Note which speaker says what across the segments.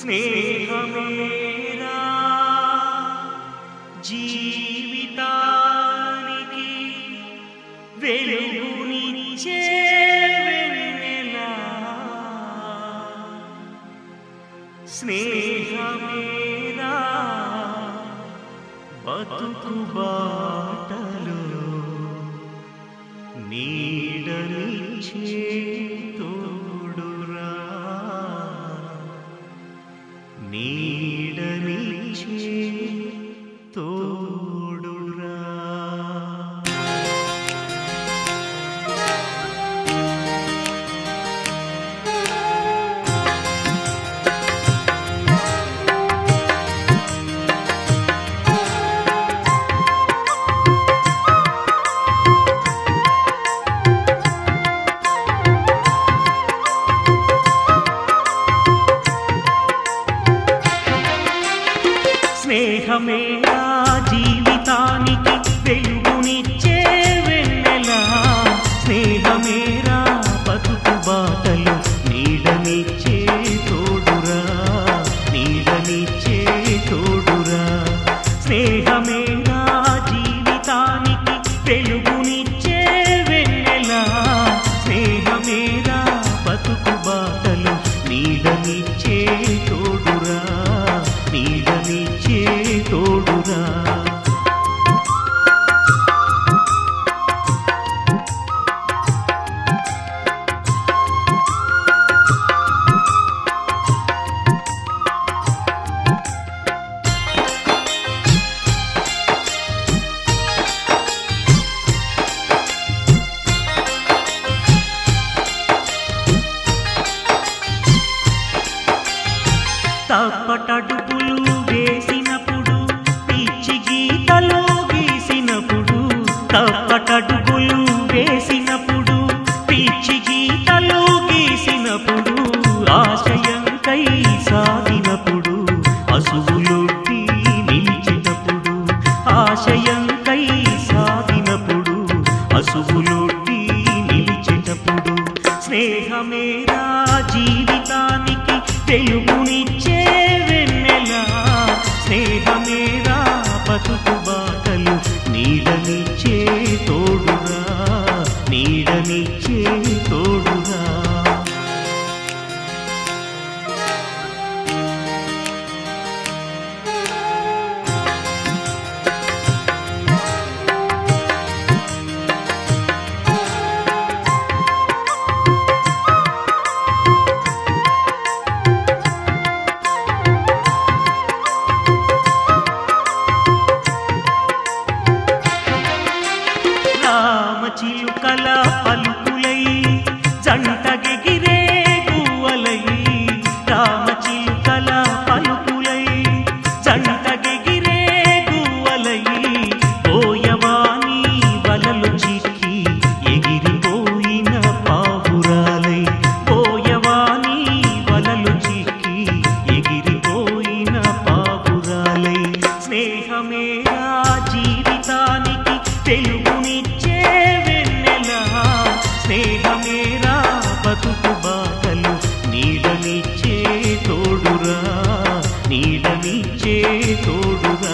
Speaker 1: స్నేహమేరా జీవితానికి వెలుగునిచ్చే వెన్నెలా స్నేహమేరా బతుకు బాటలో నీడనిచ్చే తోడురా నీడనిచ్చే తోడురా స్నేహమేరా జీవితానికి వెలుగునిచ్చే వెన్నెలా స్నేహమేరా బతుకు బాటలు నీడనిచ్చే తోడురా నీడనిచ్చే తోడురా స్నేహమేరా జీవితానికి వెలుగునిచ్చే వెన్నెలా స్నేహమేరా బతుకు బాటలు నీడనిచ్చే తోడురా నీడనిచ్చే తోడురా తప్పటడుగులు వేసినప్పుడు పిచ్చి గీతలు గీసినప్పుడు తప్పటడుగులు వేసినప్పుడు పిచ్చి గీతలు గీసినప్పుడు ఆశయంకై సాగినప్పుడు అసువులొట్టి నిలిచినప్పుడు ఆశయంకై సాగినప్పుడు అసువులొట్టి నిలిచేటప్పుడు స్నేహమేరా జీవితానికి వెలుగునిచ్చే వెన్నెలా స్నేహమేరా బతుకు బాటలు నీడనిచ్చే తోడురా నీడనిచ్చే తోడురా రామచిలుకల పలుకులై జంటగెగిరే గువ్వలై రామచిలుకల పలుకులై జంటగెగిరే గువ్వలై పోయవాని వలలు చిక్కి ఎగిరిపోయిన పావురాలై పోయవాని వలలు చిక్కి ఎగిరిపోయిన పావురాలై స్నేహమేరా జీవితానికి తెలుగునిచ్చే వెన్నెలా స్నేహమేరా బతుకు బాటలు నీడనిచ్చే తోడురా నీడనిచ్చే తోడురా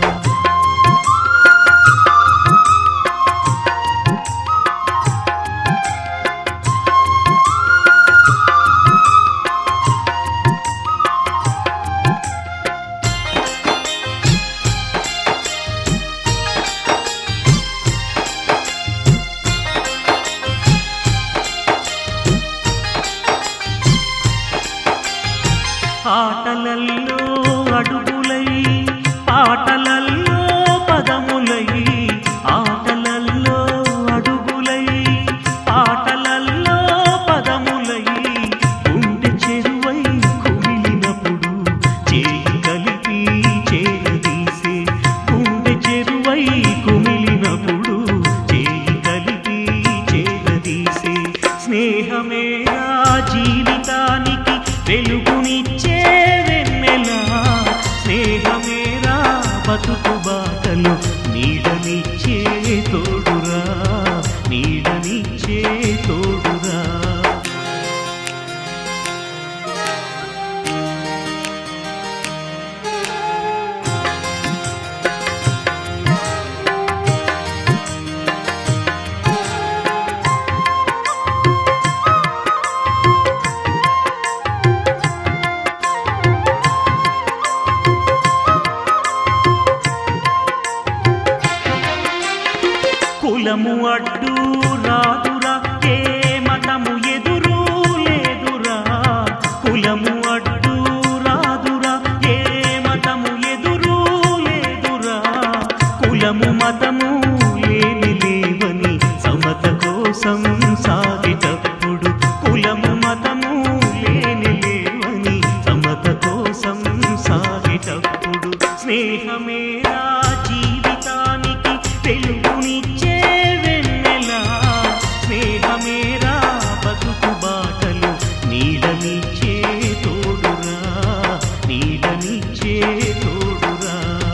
Speaker 1: ఆటలల్లో అడుగులై పాటలల్లో పదములై ఆటలల్లో అడుగులై పాటలల్లో పదములై గుండె చెరువై కుమిలినప్పుడు చేయి కలిపి చేరదీసే గుండె చెరువై కుమిలినప్పుడు చేయి కలిపి చేరదీసే స్నేహమేరా జీవితానికి వెలుగునిచ్చే వెన్నెలా స్నేహమేరా బతుకు బాటలు నీడనిచ్చే తోడురా నీడనిచ్చే తోడురా అడ్డు రాదురా ఏ మతము ఎదురు లేదురా కులము అడ్డు రాదురా ఏ మతము ఎదురు లేదురా కులము మతము లేని లేవని సమత కోసం సాగేటప్పుడు కులము మతము లేని లేవని సమత కోసం సాగేటప్పుడు స్నేహమేరా జీవితానికి వెలుగునిచ్చే వెన్నెలా స్నేహమేరా బతుకు బాటలు నీడనిచ్చే తోడురా నీడనిచ్చే తోడురా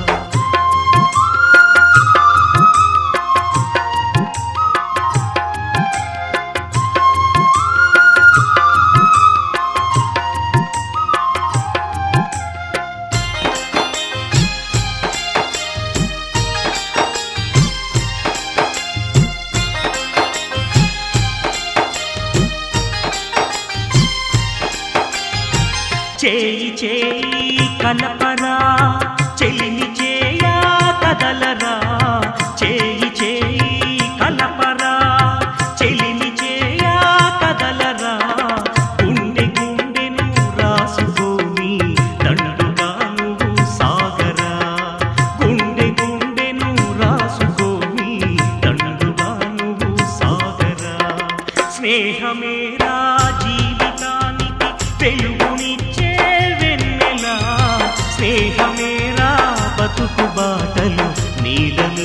Speaker 1: చేయి చేయి కలపరా చెలిని చేయా కదలరా చేయి చేయి కలపరా చెలిని చేయా కదలరా గుండె గుండెను రాసుకొని దండుగా నువ్వు సాగరా గుండె గుండెను రాసుకొని దండుగా నువ్వు సాగరా స్నేహమేరా జీవితానికి వెలుగునిచ్చే వెన్నెలా స్నేహమేరా బతుకు బాటలు నీడని